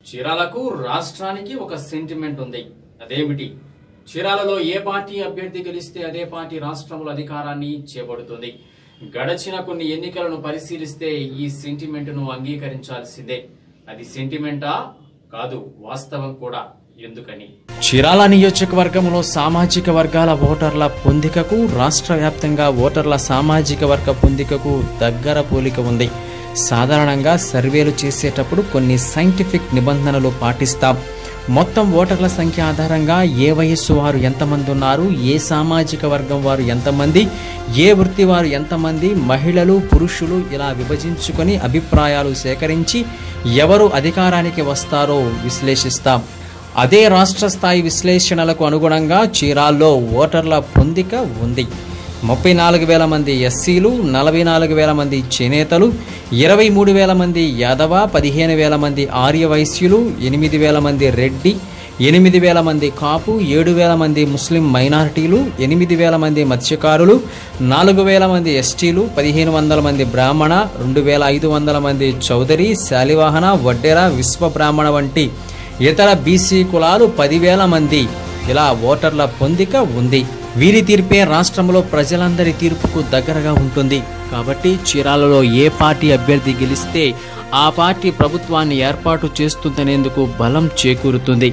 చీరాలకు రాష్ట్రానికి ఒక సెంటిమెంట్ ఉంది అదేమిటి చీరాలలో ఏ పార్టీ అభ్యర్థి గెలిస్తే అదే పార్టీ రాష్ట్రంలో అధికారాన్ని చేపడుతుంది గడచిన కొన్ని ఎన్నికలను పరిశీలిస్తే ఈ సెంటిమెంట్ ను అంగీకరించాల్సిందే అది సెంటిమెంటా కాదు వాస్తవం కూడా ఎందుకని చీరాల నియోజకవర్గంలో సామాజిక వర్గాల ఓటర్ల పొందికకు రాష్ట్ర వ్యాప్తంగా ఓటర్ల సామాజిక వర్గ పొందికకు దగ్గర పోలిక ఉంది సాధారణంగా సర్వేలు చేసేటప్పుడు కొన్ని సైంటిఫిక్ నిబంధనలు పాటిస్తాం మొత్తం ఓటర్ల సంఖ్య ఆధారంగా ఏ వయస్సు వారు ఎంతమంది ఉన్నారు ఏ సామాజిక వర్గం వారు ఎంతమంది ఏ వృత్తి వారు ఎంతమంది మహిళలు పురుషులు ఇలా విభజించుకొని అభిప్రాయాలు సేకరించి ఎవరు అధికారానికి వస్తారో విశ్లేషిస్తాం అదే రాష్ట్ర స్థాయి విశ్లేషణలకు అనుగుణంగా చీరాల్లో ఓటర్ల పొందిక ఉంది ముప్పై నాలుగు వేల మంది ఎస్సీలు నలభై నాలుగు వేల మంది చేనేతలు ఇరవై మూడు వేల మంది యాదవ పదిహేను వేల మంది ఆర్యవైశ్యులు ఎనిమిది వేల మంది రెడ్డి ఎనిమిది వేల మంది కాపు ఏడు వేల మంది ముస్లిం మైనారిటీలు ఎనిమిది వేల మంది మత్స్యకారులు నాలుగు వేల మంది ఎస్టీలు పదిహేను వందల మంది బ్రాహ్మణ రెండు వేల ఐదు వందల మంది చౌదరి శాలివాహన వడ్డెర విశ్వ బ్రాహ్మణ వంటి ఇతర బీసీ కులాలు పదివేల మంది ఇలా ఓటర్ల పొందిక ఉంది వీరి తీర్పే రాష్ట్రంలో ప్రజలందరి తీర్పుకు దగ్గరగా ఉంటుంది కాబట్టి చీరాలలో ఏ పార్టీ అభ్యర్థి గెలిస్తే ఆ పార్టీ ప్రభుత్వాన్ని ఏర్పాటు చేస్తుందనేందుకు బలం చేకూరుతుంది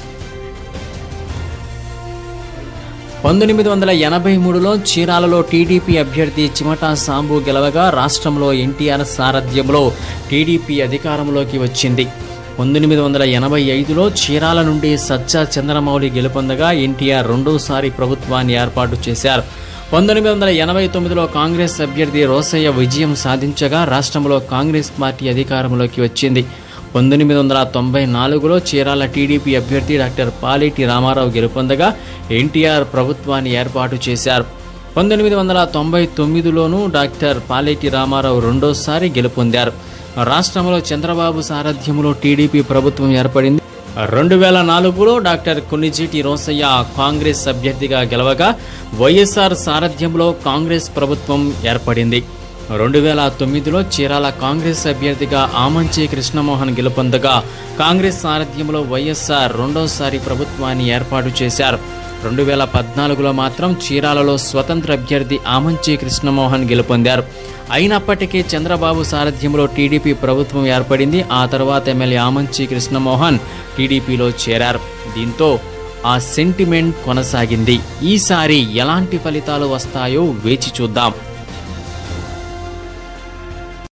పంతొమ్మిది వందల ఎనభై మూడులో చీరాలలో టీడీపీ అభ్యర్థి చిమటా సాంబు గెలవగా రాష్ట్రంలో ఎన్టీఆర్ సారథ్యంలో టీడీపీ అధికారంలోకి వచ్చింది పంతొమ్మిది వందల ఎనభై ఐదులో చీరాల నుండి సజ్జా చంద్రమౌళి గెలుపొందగా ఎన్టీఆర్ రెండోసారి ప్రభుత్వాన్ని ఏర్పాటు చేశారు పంతొమ్మిది వందల ఎనభై తొమ్మిదిలో కాంగ్రెస్ అభ్యర్థి రోసయ్య విజయం సాధించగా రాష్ట్రంలో కాంగ్రెస్ పార్టీ అధికారంలోకి వచ్చింది పంతొమ్మిది వందల తొంభై నాలుగులో చీరాల టీడీపీ అభ్యర్థి డాక్టర్ పాలేటి రామారావు గెలుపొందగా ఎన్టీఆర్ ప్రభుత్వాన్ని ఏర్పాటు చేశారు పంతొమ్మిది వందల తొంభై తొమ్మిదిలోనూ డాక్టర్ పాలేటి రామారావు రెండోసారి గెలుపొందారు రాష్ట్రంలో చంద్రబాబు సారథ్యంలో టీడీపీ ప్రభుత్వం ఏర్పడింది రెండు వేల నాలుగులో డాక్టర్ కొన్నిజీటి రోసయ్య కాంగ్రెస్ అభ్యర్థిగా గెలవగా వైఎస్ఆర్ సారథ్యంలో కాంగ్రెస్ ప్రభుత్వం ఏర్పడింది రెండు వేల తొమ్మిదిలో చీరాల కాంగ్రెస్ అభ్యర్థిగా ఆమంచి కృష్ణమోహన్ గెలుపొందగా కాంగ్రెస్ సారథ్యంలో వైఎస్ఆర్ రెండోసారి ప్రభుత్వాన్ని ఏర్పాటు చేశారు రెండు వేల పద్నాలుగులో మాత్రం చీరాలలో స్వతంత్ర అభ్యర్థి ఆమంచి కృష్ణమోహన్ గెలుపొందారు అయినప్పటికీ చంద్రబాబు సారథ్యంలో టీడీపీ ప్రభుత్వం ఏర్పడింది ఆ తర్వాత ఎమ్మెల్యే ఆమంచి కృష్ణమోహన్ టీడీపీలో చేరారు దీంతో ఆ సెంటిమెంట్ కొనసాగింది ఈసారి ఎలాంటి ఫలితాలు వస్తాయో వేచి చూద్దాం